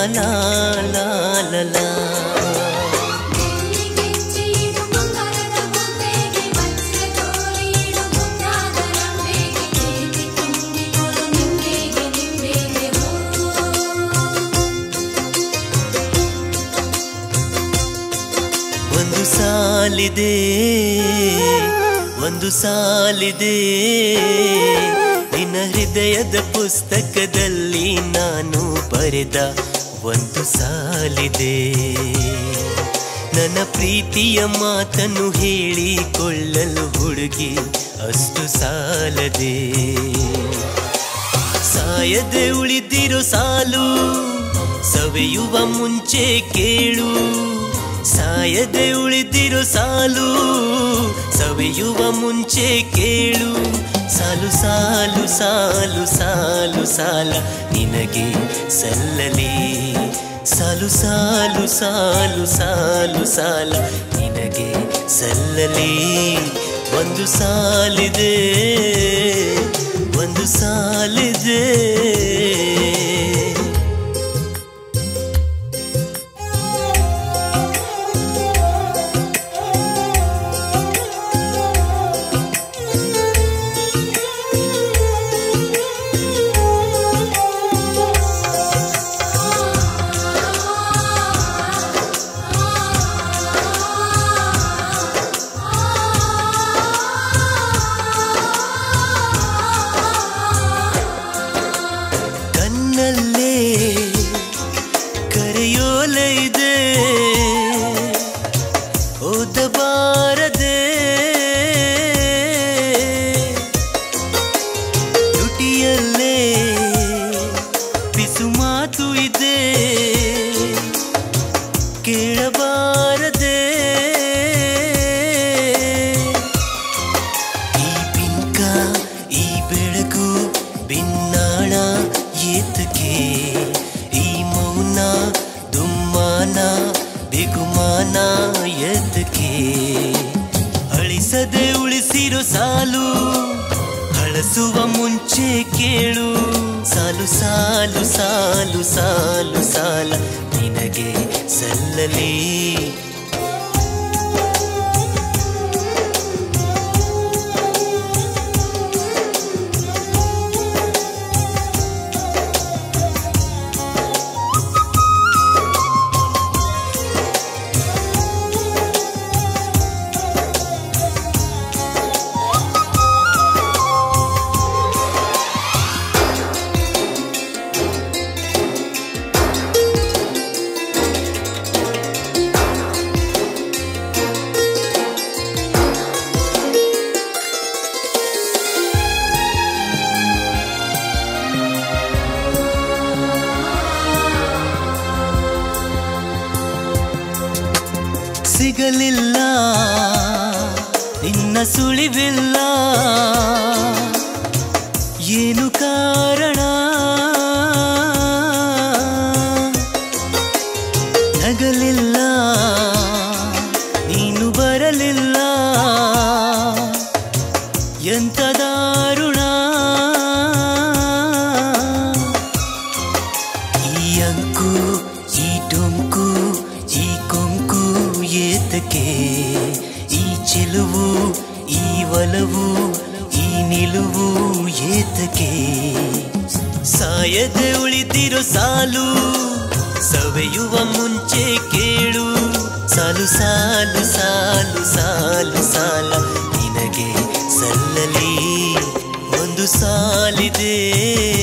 ಲಾ ಲಾ ಲಾ ಲಾ ಗೆಜ್ಜೆಯಿಡು ಬಂಗಾರದ ಗೊಂಬೆಗೆ ವಜ್ರ ತೋಳಿಡು ಮುದ್ದಾದ ರಂಬೆಗೆ ಪ್ರೀತಿ ತುಂಬಿಕೊಡು ನಿಂಬೆಗೆ ನಿಂಬೆಗೆ ಹೋ ಒಂದು ಸಾಲಿದೆ ಒಂದು ಸಾಲಿದೆ ನಿನ್ನ ಹೃದಯದ ಪುಸ್ತಕದಲ್ಲಿ ನಾನು ಬರೆದ ಒಂದು ಸಾಲಿದೆ ನನ್ನ ಪ್ರೀತಿಯ ಮಾತನ್ನು ಹೇಳಿಕೊಳ್ಳಲು ಹುಡುಗಿ ಅಷ್ಟು ಸಾಲದೆ ಸಾಯದೆ ಉಳಿದಿರೋ ಸಾಲು ಸವೆಯುವ ಮುಂಚೆ ಕೇಳು ಸಾಯದೆ ಉಳಿದಿರೋ ಸಾಲು ಸವೆಯುವ ಮುಂಚೆ ಕೇಳು ಸಾಲು ಸಾಲು ಸಾಲು ಸಾಲು ಸಾಲ ನಿನಗೆ ಸಲ್ಲಲಿ ಸಾಲು ಸಾಲು ಸಾಲು ಸಾಲು ಸಾಲ ನಿನಗೆ ಸಲ್ಲಲಿ ಒಂದು ಸಾಲಿದೆ ಒಂದು ಸಾಲಿದೆ ಕಣ್ಣಲ್ಲೇ ಕರೆಯೋಲೆ ಇದೆ ಓದಬಾರದೆ ತುಟಿಯಲ್ಲೇ ಬಿಸು ಮಾತು ಇದೆ ಕೇಳಬಾರದೆ ಈ ಬಿಂಕ ಈ ಬೆಳಕು ಬಿನ್ನಾಣ ಏತಕ್ಕೆ ಈ ಮೌನ ದುಮ್ಮಾನ ಬಿಗುಮಾನ ಎದಕ್ಕೆ ಅಳಿಸದೆ ಉಳಿಸಿರೋ ಸಾಲು ಹಳಸುವ ಮುಂಚೆ ಕೇಳು ಸಾಲು ಸಾಲು ಸಾಲು ಸಾಲು ಸಾಲ ನಿನಗೆ ಸಲ್ಲಲಿ ಸಿಗಲಿಲ್ಲ ನಿನ್ನ ಸುಳಿವಿಲ್ಲ ಏನು ಕಾರಣ ನಗಲಿಲ್ಲ ನೀನು ಬರಲಿಲ್ಲ ಎಂತ ದಾರುಣ ಈ ಅಂಕು ಈ ಡೊಂಕು ಈ ಕೊಂಕು ಏತಕ್ಕೆ ಈ ಚೆಲುವು ಈ ಒಲವು ಈ ನಿಲುವು ಏತಕ್ಕೆ ಸಾಯದೆ ಉಳಿದಿರೋ ಸಾಲು ಸವೆಯುವ ಮುಂಚೆ ಕೇಳು ಸಾಲು ಸಾಲು ಸಾಲು ಸಾಲು ಸಾಲ ನಿನಗೆ ಸಲ್ಲಲಿ ಒಂದು ಸಾಲಿದೆ